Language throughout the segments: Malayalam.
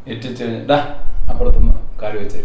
എത്തിച്ചു കഴിഞ്ഞാ അപ്പുറത്തുനിന്ന് കാല് വെച്ചേര്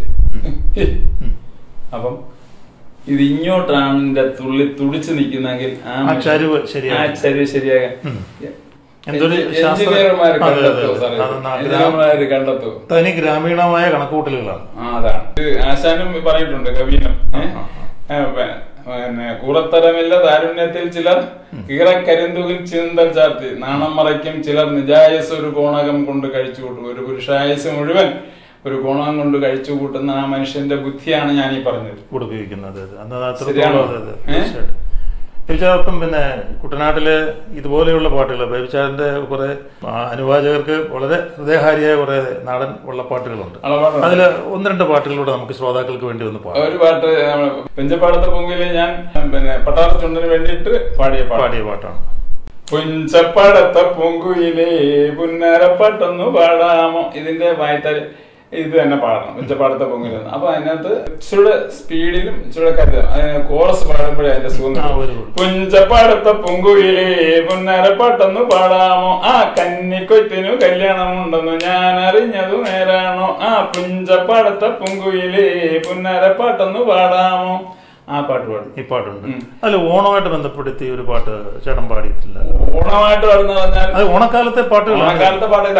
അപ്പം ഇത് ഇങ്ങോട്ടാണ് എന്റെ തുള്ളി തുടിച്ചു നിൽക്കുന്നെങ്കിൽ ആ ആ മനുഷ്യൻ- ചരിവ് ശരിയാകും. ആ ചരിവ് ശരിയാകാൻ എന്തൊരു ശാസ്ത്ര- എഞ്ചിനീയർമാര് അതെ, അതെ, കണ്ടെത്തുമോ അതെ. സാറേ അത് നാ- എഞ്ചിനീയർമാര് കണ്ടെത്തുമോ തനി ഗ്രാമീണമായ കണക്കുകൂട്ടലുകളാണ് ആ അതാണ് ഇത് ആശാനും പറഞ്ഞിട്ടുണ്ട് കവീനം ഏ? ആ, ഏ, പ- പിന്നെ കൂറത്തരമില്ല താരുണ്യത്തിൽ ചിലർ കീറക്കരിന്തുകിൽ ചിന്തൽ ചാർത്തി നാണം മറയ്ക്കും ചിലർ നിജായസ് ഒരു കോണകം കൊണ്ട് കഴിച്ചു കൂട്ടും ഒരു പുരുഷായസ് മുഴുവൻ ഒരു കോണകം കൊണ്ട് കഴിച്ചു കൂട്ടുന്ന ആ മനുഷ്യന്റെ ബുദ്ധിയാണ് ഞാൻ ഈ പറഞ്ഞത് കൂടെ ഉപയോഗിക്കുന്നത് അതെ. അന്ന് ശരിയാണോ? അത്രത്തോളം അതെ, അതെ. ഏ? തീർച്ചയായിട്ടും ബേബിച്ചാപ്പം പിന്നെ കുട്ടനാട്ടിലെ ഇതുപോലെയുള്ള പാട്ടുകൾ ബേബിച്ചാറിന്റെ കുറെ ആ, അനുവാചകർക്ക് വളരെ ഹൃദയഹാരിയായ കുറെ നാടൻ വള്ളപ്പാട്ടുകളുണ്ട് അളവാണ് അതിൽ ഒന്ന് രണ്ട് പാട്ടുകളിലൂടെ നമുക്ക് ശ്രോതാക്കൾക്ക് വേണ്ടി ഒന്ന് പാടാം ഒരു പാട്ട് നമ്മള് പെഞ്ചപ്പാടത്തെ പൊങ്കില് ഞാൻ പിന്നെ പട്ടാള ചുണ്ടിന് വേണ്ടിയിട്ട് പാടിയ പാട്ട് പാടിയ പാട്ടാണ് പുഞ്ചപ്പടത്ത പൂങ്കുയിലേ പുന്നരപ്പട്ടൊന്നു പാടാമോ ഇതിന്റെ വായത്താല് ഇത് തന്നെ പാടണം പുഞ്ചപ്പാടത്തെ പൊങ്കില് അപ്പൊ അതിനകത്ത് ഇച്ചിരി സ്പീഡിലും ഇച്ചിരി കരുതണം കോറസ് പാടുമ്പോഴേ അതിന്റെ സുഖം ആ, ഒരു ഒരു. പുഞ്ചപ്പാടത്തെ പൊങ്കുയിലേ പുന്നരപ്പട്ടൊന്നു പാടാമോ ആ കന്നിക്കൊയ്ത്തിനു കല്യാണമുണ്ടെന്നു ഞാൻ അറിഞ്ഞതു നേരാണോ ആ പുഞ്ചപ്പാടത്തെ പൊങ്കുയിലേ പുന്നരപ്പട്ടൊന്നു പാടാമോ ആ പാട്ട് പാടും ഈ പാട്ടുണ്ട് അതിൽ ഓണമായിട്ട് ബന്ധപ്പെടുത്തി ഒരു പാട്ട് ചേട്ടൻ പാടിയിട്ടില്ല ഓണമായിട്ട് വരുന്ന പറഞ്ഞാൽ അത് ഓണക്കാലത്തെ പാട്ടുകളാണ് ഓണക്കാലത്തെ പാടില്ല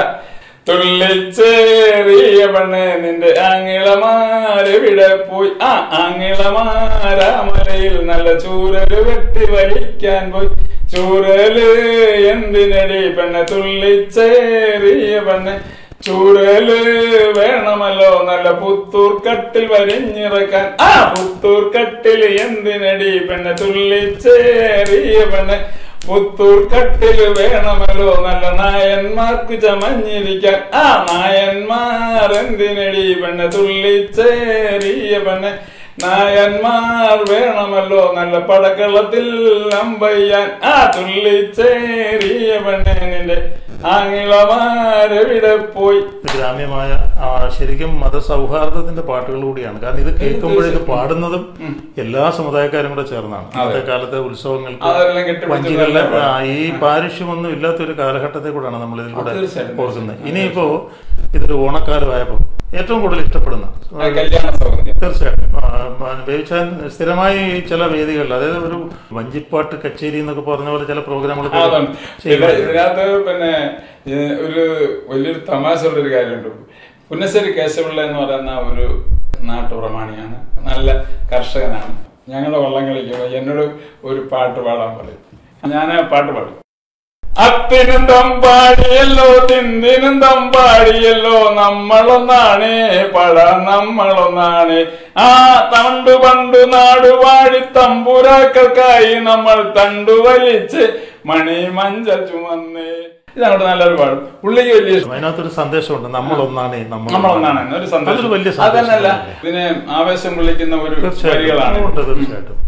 തുള്ളിച്ചേറിയ പെണ്ണ് നിന്റെ ആങ്ങിളമാര് വിടെ പോയി ആ ആങ്ങിളമാരാമലയിൽ നല്ല ചൂരല് വെട്ടി വലിക്കാൻ പോയി ചൂരല് എന്തിനടി പെണ്ണ് തുള്ളിച്ചേറിയ പെണ്ണ് ചൂരല് വേണമല്ലോ നല്ല പുത്തൂർ കട്ടിൽ വരിഞ്ഞിറക്കാൻ ആ പുത്തൂർ കട്ടിൽ എന്തിനടി പെണ്ണ് തുള്ളിച്ചേറിയ പെണ്ണ് പുത്തൂർ കട്ടിൽ വേണമല്ലോ നല്ല നായന്മാർക്ക് ചമഞ്ഞിരിക്കാൻ ആ നായന്മാർ എന്തിനടി പെണ്ണ് തുള്ളിച്ചേറിയ പെണ്ണ് നായന്മാർ വേണമല്ലോ നല്ല പടക്കളത്തിൽ അമ്പയ്യാൻ ആ തുള്ളിച്ചേറിയ പെണ്ണ് നിന്റെ ആങ്ങിളമാരെവിടെ പോയി ഇത് ഗ്രാമ്യമായ ആ, ശരിക്കും മതസൗഹാർദ്ദത്തിന്റെ പാട്ടുകൾ കൂടിയാണ് കാരണം ഇത് കേൾക്കുമ്പോഴേക്ക് പാടുന്നതും എല്ലാ സമുദായക്കാരും കൂടെ ചേർന്നാണ് അന്നത്തെ കാലത്തെ ഉത്സവങ്ങൾക്ക് അതെല്ലാം കെട്ടിപ്പിടിച്ച് വഞ്ചികളിലെ നല്ല ആ, ഈ പാരിഷ്യമൊന്നും ഇല്ലാത്ത ഒരു കാലഘട്ടത്തെ കൂടാണ് നമ്മൾ ഇതിലൂടെ തീർച്ചയായിട്ടും, ഓർക്കുന്നത് ഇനിയിപ്പോ ഇതൊരു ഓണക്കാലമായപ്പോൾ ഏറ്റവും കൂടുതൽ ഇഷ്ടപ്പെടുന്ന ആ കല്യാണ സൗകര്യം തീർച്ചയായിട്ടും ആ, ആ, ബേബിച്ചാൻ സ്ഥിരമായി ചില വേദികളിൽ അതായത് ഒരു വഞ്ചിപ്പാട്ട് കച്ചേരി എന്നൊക്കെ പറഞ്ഞ പോലെ ചില പ്രോഗ്രാമുകൾ അതുണ്ട്. ഇത് ഇതിനകത്ത് പിന്നെ ഇത് ഒരു വലിയൊരു തമാശ ഉള്ളൊരു കാര്യമുണ്ട് പുന്നശ്ശേരി കേശവപിള്ള എന്ന് പറയുന്ന ഒരു നാട്ടുപ്രമാണിയാണ് നല്ല കർഷകനാണ് ഞങ്ങളുടെ വള്ളം കളിക്കുമ്പോൾ എന്നോട് ഒരു പാട്ട് പാടാൻ പറയും ഞാൻ ആ പാട്ട് പാടും അത്തിനും തമ്പാടിയല്ലോ തിന്തിനും തമ്പാടിയല്ലോ നമ്മളൊന്നാണ് പഴ നമ്മളൊന്നാണ് ആ തണ്ടു പണ്ടു നാടുവാഴി തമ്പുരാക്കൾക്കായി നമ്മൾ തണ്ടു വലിച്ച് മണി മഞ്ചൽ ചുമന്ന് ഇതങ്ങോട്ട് നല്ലൊരു പാടും പുള്ളിക്ക് വലിയ ഇഷ്ടം. അതിനകത്തൊരു സന്ദേശമുണ്ട് നമ്മൾ ഒന്നാണ് നമ്മൾ നമ്മളൊന്നാണ് എന്നൊരു അതൊരു വലിയ സന്ദേശം അതന്നല്ല സന്ദേശമാണ്. ഇതിനെ ആവേശം വിളിക്കുന്ന ഒരു തീർച്ചയായിട്ടും വരികളാണ് ഉണ്ട് തീർച്ചയായിട്ടും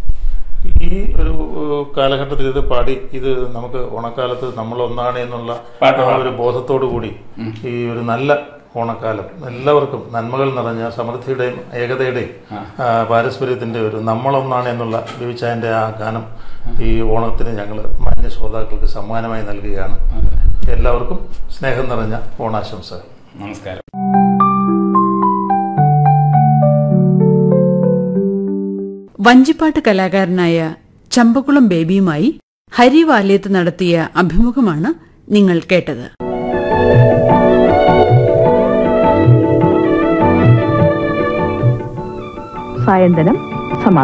ഈ ഒരു ഏഹ്, കാലഘട്ടത്തിൽ ഇത് പാടി ഇത് നമുക്ക് ഓണക്കാലത്ത് നമ്മൾ ഒന്നാണ് എന്നുള്ള പാട്ട് ആ ഒരു ബോധത്തോടു കൂടി ഈ ഒരു നല്ല ഓണക്കാലം എല്ലാവർക്കും നന്മകൾ നിറഞ്ഞ സമൃദ്ധിയുടെയും ഏകതയുടെയും ആ, പാരസ്പര്യത്തിന്റെ ഒരു നമ്മളൊന്നാണ് എന്നുള്ള ബിവിച്ചായന്റെ ആ ഗാനം ഈ ഓണത്തിന് ഞങ്ങൾ മാന്യ ശ്രോതാക്കൾക്ക് സമ്മാനമായി നൽകുകയാണ് എല്ലാവർക്കും സ്നേഹം നിറഞ്ഞ ഓണാശംസകൾ നമസ്കാരം വഞ്ചിപ്പാട്ട് കലാകാരനായ ചമ്പക്കുളം ബേബിയുമായി ഹരി വാലേത്ത് നടത്തിയ അഭിമുഖമാണ് നിങ്ങൾ കേട്ടത് സായന്തനം